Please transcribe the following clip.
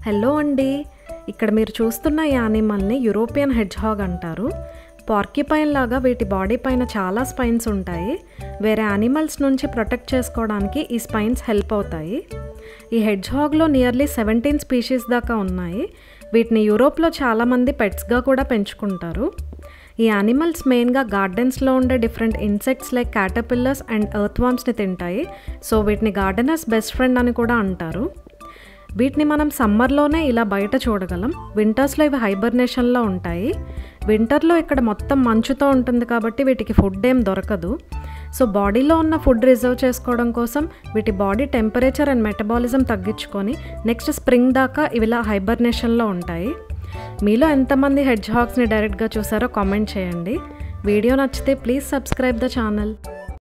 hello అండి ఇక్కడ మీరు చూస్తున్న ఈ యానిమల్ని యూరోపియన్ హెడ్జ్ హాగ్ అంటారు పార్కిపైన్ లాగా వీటి బాడీ పైన చాలా స్పైన్స్ ఉంటాయి వేరే యానిమల్స్ నుంచి ప్రొటెక్ట్ చేసుకోవడానికి ఈ స్పైన్స్ హెల్ప్ అవుతాయి ఈ హెడ్జ్ హాగ్లో నియర్లీ సెవెంటీన్ స్పీషీస్ దాకా ఉన్నాయి వీటిని యూరోప్లో చాలామంది పెట్స్గా కూడా పెంచుకుంటారు ఈ యానిమల్స్ మెయిన్గా గార్డెన్స్లో ఉండే different insects like caterpillars and ఎర్త్వామ్స్ని తింటాయి సో వీటిని గార్డెనర్స్ బెస్ట్ ఫ్రెండ్ అని కూడా అంటారు వీటిని మనం సమ్మర్లోనే ఇలా బయట చూడగలం వింటర్స్లో ఇవి హైబర్నేషన్లో ఉంటాయి వింటర్లో ఇక్కడ మొత్తం మంచుతో ఉంటుంది కాబట్టి వీటికి ఫుడ్ ఏం దొరకదు సో బాడీలో ఉన్న ఫుడ్ రిజర్వ్ చేసుకోవడం కోసం వీటి బాడీ టెంపరేచర్ అండ్ మెటబాలిజం తగ్గించుకొని నెక్స్ట్ స్ప్రింగ్ దాకా ఇవిలా హైబర్నేషన్లో ఉంటాయి మీలో ఎంతమంది హెడ్జ్ హాగ్స్ని డైరెక్ట్గా చూసారో కామెంట్ చేయండి వీడియో నచ్చితే ప్లీజ్ సబ్స్క్రైబ్ ద ఛానల్